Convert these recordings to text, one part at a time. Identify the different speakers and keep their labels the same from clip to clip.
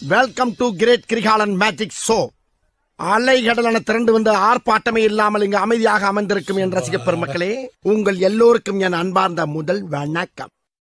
Speaker 1: welcome to great Kirikalan magic show அலைகடலான திரண்டு வந்து ஆர்ப்பாட்டமே இல்லாமல் இங்கு அமைதியாக அமர்ந்திருக்கும் என் ரசிக பெருமக்களே உங்கள் எல்லோருக்கும் என் அன்பார்ந்த முதல் வணக்கம்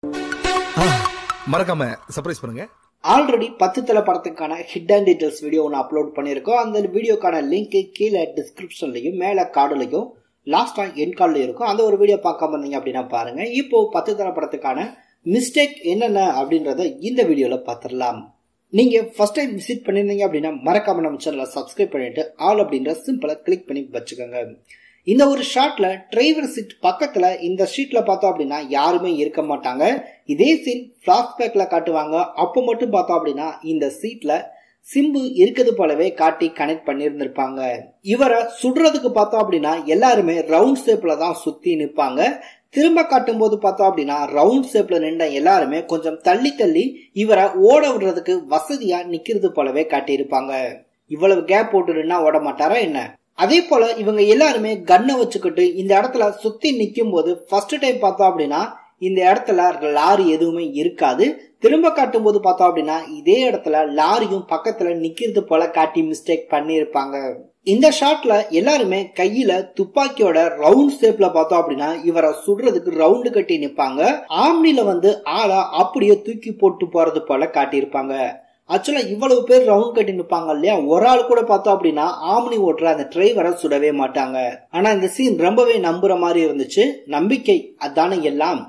Speaker 2: மறக்காம சர்ப்ரைஸ் பண்ணுங்க
Speaker 3: ஆல்ரெடி பத்து தலை படத்துக்கான ஹிட் அண்ட் டீட்டெயில்ஸ் வீடியோ ஒன்று அப்லோட் பண்ணியிருக்கோம் அந்த வீடியோக்கான லிங்க் கீழே டிஸ்கிரிப்ஷன்லையும் மேலே கார்டுலையும் லாஸ்ட்டாக என் கார்டில் இருக்கும் அந்த ஒரு வீடியோ பார்க்காம இருந்தீங்க அப்படின்னா பாருங்க இப்போ பத்து தலை படத்துக்கான மிஸ்டேக் என்னென்ன அப்படின்றத இந்த வீடியோவில் பார்த்துடலாம் நீங்கள் ஃபர்ஸ்ட் டைம் விசிட் பண்ணியிருந்தீங்க அப்படின்னா மறக்காம நம்ம சேனலை சப்ஸ்கிரைப் பண்ணிட்டு ஆல் அப்படின்ற சிம்பிளை கிளிக் பண்ணி வச்சுக்கோங்க இந்த ஒரு ஷாட்ல டிரைவர் சீட் பக்கத்துல இந்த ஷீட்ல பார்த்தோம் அப்படின்னா யாருமே இருக்க மாட்டாங்க இதே சீன் பிளாஷ்பேக்ல காட்டுவாங்க அப்போ மட்டும் பார்த்தோம் அப்படின்னா இந்த சீட்ல சிம்பு இருக்குது போலவே காட்டி கனெக்ட் பண்ணியிருந்திருப்பாங்க இவரை சுடுறதுக்கு பார்த்தோம் அப்படின்னா எல்லாருமே ரவுண்ட் ஷேப்ல தான் சுத்தி நிற்பாங்க திரும்ப காட்டும் போது பார்த்தோம் அப்படின்னா ரவுண்ட் ஷேப்ல நின்ற எல்லாருமே கொஞ்சம் தள்ளி தள்ளி இவரை ஓட விடுறதுக்கு வசதியா நிக்கிறது போலவே காட்டியிருப்பாங்க இவ்வளவு கேப் போட்டு நின்னா ஓட மாட்டாரா என்ன அதே போல இவங்க எல்லாருமே கன்னை வச்சுக்கிட்டு இந்த இடத்துல சுத்தி நிக்கும் போது ஃபர்ஸ்ட் டைம் பார்த்தோம் அப்படின்னா இந்த இடத்துல லாரி எதுவுமே இருக்காது திரும்ப காட்டும் போது பார்த்தோம் அப்படின்னா இதே இடத்துல லாரியும் பக்கத்துல நிக்கிறது போல காட்டி மிஸ்டேக் பண்ணியிருப்பாங்க இந்த ஷாட்ல எல்லாருமே கையில துப்பாக்கியோட ரவுண்ட் ஷேப்ல பார்த்தோம் அப்படின்னா இவரை சுடுறதுக்கு ரவுண்டு கட்டி நிப்பாங்க ஆம்னில வந்து ஆளா அப்படியே தூக்கி போட்டு போறது போல காட்டியிருப்பாங்க ஆக்சுவலா இவ்வளவு பேர் ரவுண்ட் கட்டி நிப்பாங்க இல்லையா ஒரு ஆள் கூட பார்த்தோம் அப்படின்னா ஆம்னி ஓட்டுற அந்த டிரைவரை சுடவே மாட்டாங்க ஆனா இந்த சீன் ரொம்பவே நம்புற மாதிரி இருந்துச்சு நம்பிக்கை அதானே எல்லாம்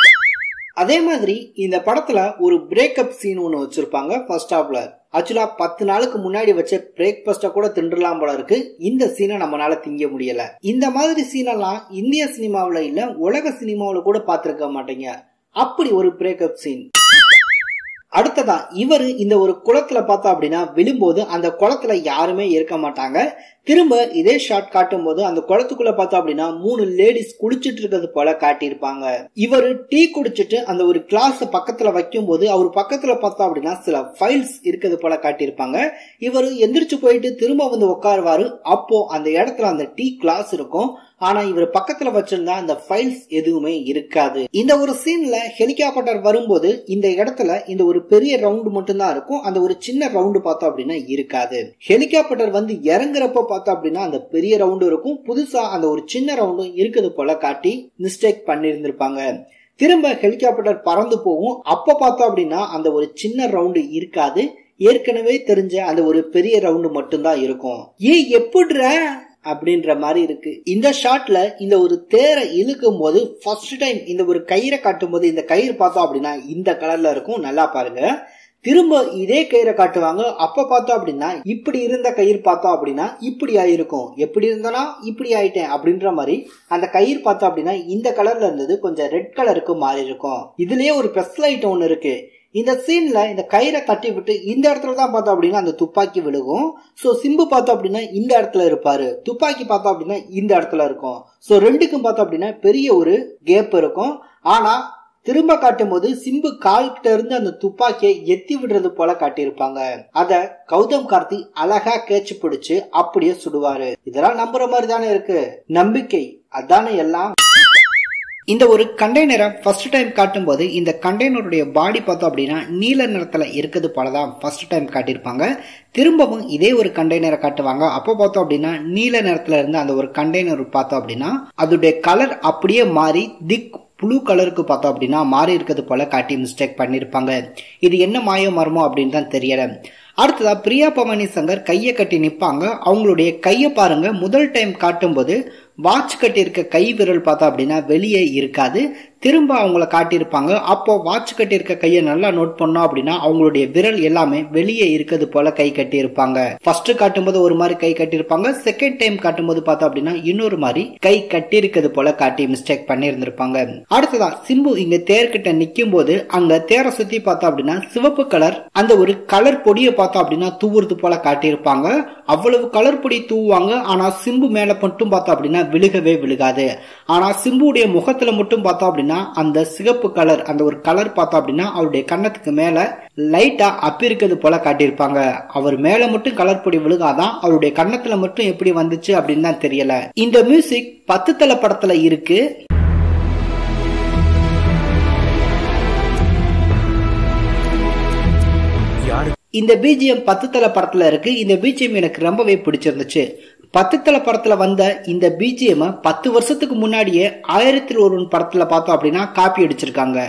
Speaker 3: அதே மாதிரி இந்த படத்துல ஒரு பிரேக்கப் சீன் ஒன்று வச்சிருப்பாங்க ஃபர்ஸ்ட் ஹாப்ல ஆக்சுவலா பத்து நாளுக்கு முன்னாடி வச்ச பிரேக்ஃபாஸ்ட கூட தின்றலாம் போல இருக்கு இந்த சீனை நம்மளால திங்க முடியல இந்த மாதிரி சீனெல்லாம் இந்திய சினிமாவில் இல்ல உலக சினிமாவில் கூட பார்த்திருக்க மாட்டீங்க அப்படி ஒரு பிரேக்கப் சீன் அடுத்ததா இவர் இந்த ஒரு குளத்துல பார்த்தா அப்படின்னா விழும்போது அந்த குளத்துல யாருமே இருக்க மாட்டாங்க திரும்ப இதே ஷாட் காட்டும் போது அந்த குளத்துக்குள்ள பார்த்தா அப்படின்னா மூணு லேடிஸ் குளிச்சிட்டு இருக்கிறது போல காட்டியிருப்பாங்க இவர் டீ குடிச்சிட்டு அந்த ஒரு கிளாஸ் பக்கத்துல வைக்கும் போது அவர் பக்கத்துல பார்த்தா அப்படின்னா சில ஃபைல்ஸ் இருக்கிறது போல காட்டியிருப்பாங்க இவர் எந்திரிச்சு போயிட்டு திரும்ப வந்து உட்காருவாரு அப்போ அந்த இடத்துல அந்த டீ கிளாஸ் இருக்கும் ஆனா இவர் பக்கத்துல வச்சிருந்தா அந்த ஃபைல்ஸ் எதுவுமே இருக்காது இந்த ஒரு சீன்ல ஹெலிகாப்டர் வரும்போது இந்த இடத்துல இந்த ஒரு பெரிய ரவுண்டு மட்டும்தான் இருக்கும் அந்த ஒரு சின்ன ரவுண்டு பார்த்தோம் அப்படின்னா இருக்காது ஹெலிகாப்டர் வந்து இறங்குறப்ப பார்த்தோம் அப்படின்னா அந்த பெரிய ரவுண்டு இருக்கும் புதுசா அந்த ஒரு சின்ன ரவுண்டும் இருக்குது போல காட்டி மிஸ்டேக் பண்ணியிருந்திருப்பாங்க திரும்ப ஹெலிகாப்டர் பறந்து போகும் அப்ப பார்த்தோம் அப்படின்னா அந்த ஒரு சின்ன ரவுண்டு இருக்காது ஏற்கனவே தெரிஞ்ச அந்த ஒரு பெரிய ரவுண்டு மட்டும்தான் இருக்கும் ஏ எப்படிற அப்படின்ற மாதிரி இருக்கு இந்த ஷாட்ல இந்த ஒரு தேரை இழுக்கும் போது ஃபர்ஸ்ட் டைம் இந்த ஒரு கயிறை காட்டும் போது இந்த கயிறு பார்த்தோம் அப்படின்னா இந்த கலர்ல இருக்கும் நல்லா பாருங்க திரும்ப இதே கயிறை காட்டுவாங்க அப்ப பார்த்தோம் அப்படின்னா இப்படி இருந்த கயிறு பார்த்தோம் அப்படின்னா இப்படி ஆயிருக்கும் எப்படி இருந்தனா இப்படி ஆயிட்டேன் அப்படின்ற மாதிரி அந்த கயிறு பார்த்தோம் அப்படின்னா இந்த கலர்ல இருந்தது கொஞ்சம் ரெட் கலருக்கு மாறி இருக்கும் இதுலயே ஒரு பெஸ்ட் லைட் ஒன்று இருக்கு இந்த சீன்ல இந்த கயிறை கட்டி விட்டு இந்த இடத்துல தான் பார்த்தோம் அப்படின்னா அந்த துப்பாக்கி விழுகும் ஸோ சிம்பு பார்த்தோம் அப்படின்னா இந்த இடத்துல இருப்பாரு துப்பாக்கி பார்த்தோம் அப்படின்னா இந்த இடத்துல இருக்கும் ஸோ ரெண்டுக்கும் பார்த்தோம் அப்படின்னா பெரிய ஒரு கேப் இருக்கும் ஆனா திரும்ப காட்டும் போது சிம்பு கால் கிட்ட இருந்து அந்த துப்பாக்கியை எத்தி விடுறது போல காட்டியிருப்பாங்க அத கௌதம் கார்த்தி அழகா கேட்ச் பிடிச்சு அப்படியே சுடுவாரு இதெல்லாம் நம்புற மாதிரி தானே இருக்கு நம்பிக்கை அதானே எல்லாம் இந்த ஒரு கண்டெய்னரை ஃபர்ஸ்ட் டைம் காட்டும்போது இந்த கண்டெய்னருடைய பாடி பார்த்தோம் அப்படின்னா நீல நிறத்துல இருக்குது போல தான் ஃபர்ஸ்ட் டைம் காட்டியிருப்பாங்க திரும்பவும் இதே ஒரு கண்டெய்னரை காட்டுவாங்க அப்போ பார்த்தோம் அப்படின்னா நீல நிறத்துல இருந்து அந்த ஒரு கண்டெய்னர் பார்த்தோம் அப்படின்னா அதோடைய கலர் அப்படியே மாறி திக் ப்ளூ கலருக்கு பார்த்தோம் அப்படின்னா மாறி இருக்கிறது போல காட்டி மிஸ்டேக் பண்ணியிருப்பாங்க இது என்ன மாய மர்மம் அப்படின்னு தான் தெரியல அடுத்ததா பிரியா பவானி சங்கர் கையை கட்டி நிற்பாங்க அவங்களுடைய கையை பாருங்க முதல் டைம் காட்டும்போது வாட்ச் கட்டி இருக்க கை விரல் பார்த்தா அப்படின்னா வெளியே இருக்காது திரும்ப அவங்கள காட்டியிருப்பாங்க அப்போ வாட்ச் கட்டி இருக்க கையை நல்லா நோட் பண்ணோம் அப்படின்னா அவங்களுடைய விரல் எல்லாமே வெளியே இருக்கிறது போல கை கட்டி இருப்பாங்க ஃபர்ஸ்ட் காட்டும்போது ஒரு மாதிரி கை கட்டியிருப்பாங்க செகண்ட் டைம் காட்டும்போது பார்த்தா அப்படின்னா இன்னொரு மாதிரி கை கட்டி இருக்கிறது போல காட்டி மிஸ்டேக் பண்ணியிருந்திருப்பாங்க அடுத்ததா சிம்பு இங்க தேர்கிட்ட நிக்கும் போது அங்க தேரை சுத்தி பார்த்தா அப்படின்னா சிவப்பு கலர் அந்த ஒரு கலர் பொடியை பார்த்தா அப்படின்னா தூவுறது போல காட்டியிருப்பாங்க அவ்வளவு கலர் பொடி தூவுவாங்க ஆனா சிம்பு மேல மட்டும் பார்த்தா அப்படின்னா விழுகவே விழுகாது ஆனா சிம்புடைய முகத்துல மட்டும் பார்த்தோம் அப்படின்னா அந்த சிகப்பு கலர் அந்த ஒரு கலர் பார்த்தோம் அப்படின்னா அவருடைய கன்னத்துக்கு மேல லைட்டா அப்பிருக்கிறது போல காட்டியிருப்பாங்க அவர் மேல மட்டும் கலர் பொடி விழுகாதான் அவருடைய கன்னத்துல மட்டும் எப்படி வந்துச்சு அப்படின்னு தான் தெரியல இந்த மியூசிக் பத்து தலை படத்துல இருக்கு
Speaker 2: யாரு
Speaker 3: இந்த பிஜிஎம் பத்து தலை படத்துல இருக்கு இந்த பிஜிஎம் எனக்கு ரொம்பவே பிடிச்சிருந்துச்சு பத்து தலை படத்துல வந்த இந்த பிஜிஎம் பத்து வருஷத்துக்கு முன்னாடியே ஆயிரத்தில் ஒருவன் படத்துல பார்த்தோம் அப்படின்னா காப்பி அடிச்சிருக்காங்க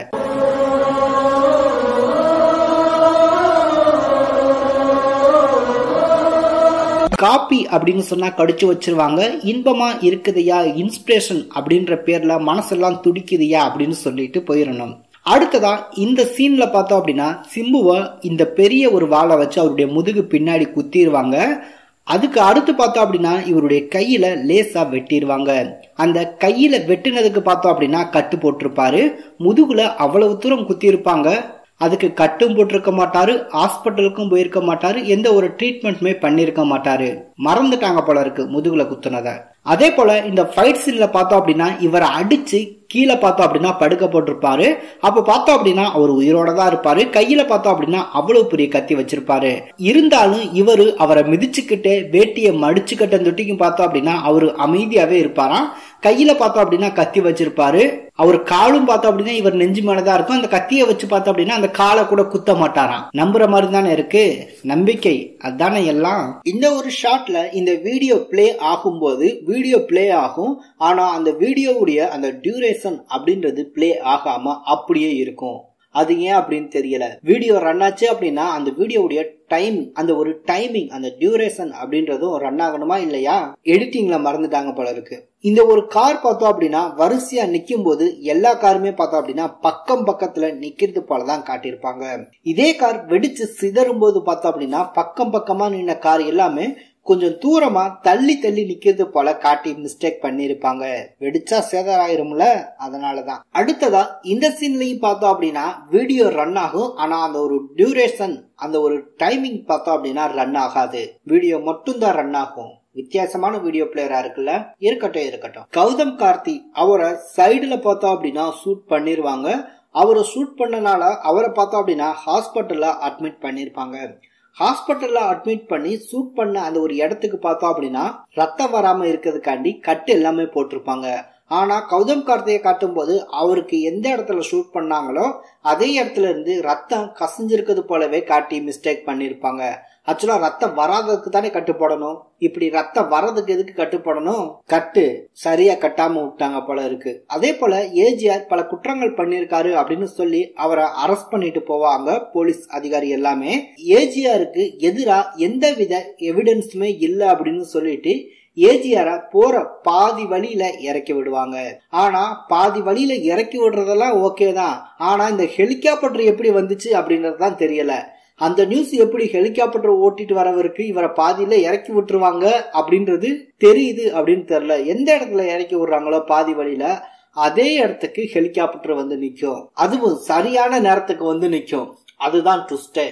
Speaker 3: காப்பி அப்படின்னு சொன்னா கடிச்சு வச்சிருவாங்க இன்பமா இருக்குதையா இன்ஸ்பிரேஷன் அப்படின்ற பேர்ல மனசெல்லாம் துடிக்குதையா அப்படின்னு சொல்லிட்டு போயிடணும் அடுத்ததா இந்த சீன்ல பார்த்தோம் அப்படின்னா சிம்புவை இந்த பெரிய ஒரு வாளை வச்சு அவருடைய முதுகு பின்னாடி குத்திடுவாங்க அதுக்கு அடுத்து பார்த்தோம் அப்படின்னா இவருடைய கையில லேசா வெட்டிடுவாங்க அந்த கையில வெட்டினதுக்கு பார்த்தோம் அப்படின்னா கட்டு போட்டிருப்பாரு முதுகுல அவ்வளவு தூரம் குத்தி இருப்பாங்க அதுக்கு கட்டும் போட்டிருக்க மாட்டாரு ஹாஸ்பிட்டலுக்கும் போயிருக்க மாட்டாரு எந்த ஒரு ட்ரீட்மெண்ட்டுமே பண்ணிருக்க மாட்டாரு மறந்துட்டாங்க போல இருக்கு முதுகுல குத்துனத அதே போல இந்த ஃபைட் சீன்ல பார்த்தோம் அப்படின்னா இவரை அடிச்சு கீழே பார்த்தோம் அப்படின்னா படுக்க போட்டிருப்பாரு அப்ப பார்த்தோம் அப்படின்னா அவர் உயிரோட தான் இருப்பாரு கையில பார்த்தோம் அப்படின்னா அவ்வளவு பெரிய கத்தி வச்சிருப்பாரு இருந்தாலும் இவரு அவரை மிதிச்சுக்கிட்டே வேட்டியை மடிச்சுக்கிட்ட தொட்டிக்கும் பார்த்தோம் அப்படின்னா அவரு அமைதியாவே இருப்பாராம் கையில பார்த்தோம் அப்படின்னா கத்தி வச்சிருப்பாரு அவர் காலும் பார்த்தோம் அப்படின்னா இவர் நெஞ்சு மேலதான் இருக்கும் அந்த கத்தியை வச்சு பார்த்தோம் அப்படின்னா அந்த காலை கூட குத்த மாட்டாராம் நம்புற மாதிரி தானே இருக்கு நம்பிக்கை அதுதானே எல்லாம் இந்த ஒரு ஷாட்ல இந்த வீடியோ பிளே ஆகும்போது வீடியோ பிளே ஆகும் ஆனா அந்த வீடியோவுடைய அந்த டியூரேஷன் அப்படின்றது பிளே ஆகாம அப்படியே இருக்கும் அது ஏன் அப்படின்னு தெரியல வீடியோ ரன் ஆச்சு அப்படின்னா அந்த வீடியோவுடைய டைம் அந்த ஒரு டைமிங் அந்த டியூரேஷன் அப்படின்றதும் ரன் ஆகணுமா இல்லையா எடிட்டிங்ல மறந்துட்டாங்க போல இருக்கு இந்த ஒரு கார் பார்த்தோம் அப்படின்னா வரிசையா நிக்கும் போது எல்லா காருமே பார்த்தோம் அப்படின்னா பக்கம் பக்கத்துல நிக்கிறது போலதான் காட்டியிருப்பாங்க இதே கார் வெடிச்சு சிதறும் போது பார்த்தோம் அப்படின்னா பக்கம் பக்கமா நின்ன கார் எல்லாமே கொஞ்சம் தூரமா தள்ளி தள்ளி நிக்கிறது போல காட்டி மிஸ்டேக் பண்ணிருப்பாங்க வெடிச்சா சேதாராயிரும்ல அதனாலதான் அடுத்ததா இந்த சீன்லயும் பார்த்தோம் அப்படின்னா வீடியோ ரன் ஆகும் ஆனா அந்த ஒரு டியூரேஷன் அந்த ஒரு டைமிங் பார்த்தோம் அப்படின்னா ரன் ஆகாது வீடியோ மட்டும் தான் ரன் ஆகும் வித்தியாசமான வீடியோ பிளேயரா இருக்குல்ல இருக்கட்டும் இருக்கட்டும் கௌதம் கார்த்தி அவரை சைடுல பார்த்தோம் அப்படின்னா ஷூட் பண்ணிருவாங்க அவரை ஷூட் பண்ணனால அவரை பார்த்தோம் அப்படின்னா ஹாஸ்பிட்டல்ல அட்மிட் பண்ணிருப்பாங்க ஹாஸ்பிட்டல்ல அட்மிட் பண்ணி சூட் பண்ண அந்த ஒரு இடத்துக்கு பார்த்தோம் அப்படின்னா ரத்தம் வராம இருக்கிறதுக்காண்டி கட்டு எல்லாமே போட்டிருப்பாங்க ஆனா கௌதம் கார்த்தியை காட்டும் போது அவருக்கு எந்த இடத்துல ஷூட் பண்ணாங்களோ அதே இடத்துல இருந்து ரத்தம் கசிஞ்சிருக்கிறது போலவே காட்டி மிஸ்டேக் பண்ணிருப்பாங்க ஆக்சுவலா ரத்தம் வராததுக்கு தானே கட்டு போடணும் இப்படி ரத்தம் வர்றதுக்கு எதுக்கு கட்டு போடணும் கட்டு சரியா கட்டாம விட்டாங்க போல இருக்கு அதே போல ஏஜிஆர் பல குற்றங்கள் பண்ணிருக்காரு அப்படின்னு சொல்லி அவரை அரெஸ்ட் பண்ணிட்டு போவாங்க போலீஸ் அதிகாரி எல்லாமே ஏஜிஆருக்கு எதிரா எந்த வித எவிடன்ஸுமே இல்லை அப்படின்னு சொல்லிட்டு ஏஜிஆர போற பாதி வழியில இறக்கி விடுவாங்க ஆனா பாதி வழியில இறக்கி விடுறதெல்லாம் ஓகே தான் ஆனா இந்த ஹெலிகாப்டர் எப்படி வந்துச்சு அப்படின்றது தான் தெரியல அந்த நியூஸ் எப்படி ஹெலிகாப்டர் ஓட்டிட்டு வரவருக்கு இவரை பாதியில இறக்கி விட்டுருவாங்க அப்படின்றது தெரியுது அப்படின்னு தெரியல எந்த இடத்துல இறக்கி விடுறாங்களோ பாதி வழியில அதே இடத்துக்கு ஹெலிகாப்டர் வந்து நிக்கும் அதுவும் சரியான நேரத்துக்கு வந்து நிக்கும் அதுதான் ட்விஸ்டே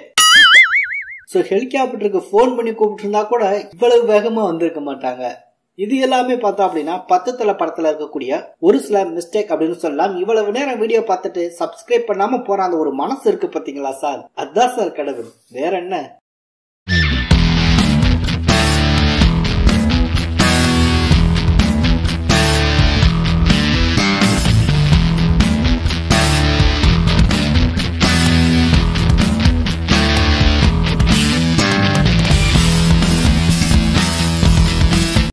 Speaker 3: ஸோ ஹெலிகாப்டருக்கு ஃபோன் பண்ணி கூப்பிட்டுருந்தா கூட இவ்வளவு வேகமா வந்திருக்க மாட்டாங்க இது எல்லாமே பார்த்தோம் அப்படின்னா பத்து தலை படத்துல இருக்கக்கூடிய ஒரு சில மிஸ்டேக் அப்படின்னு சொல்லலாம் இவ்வளவு நேரம் வீடியோ பார்த்துட்டு சப்ஸ்கிரைப் பண்ணாம போற அந்த ஒரு மனசு இருக்கு பாத்தீங்களா சார் அதான் சார் கடவுள் வேற என்ன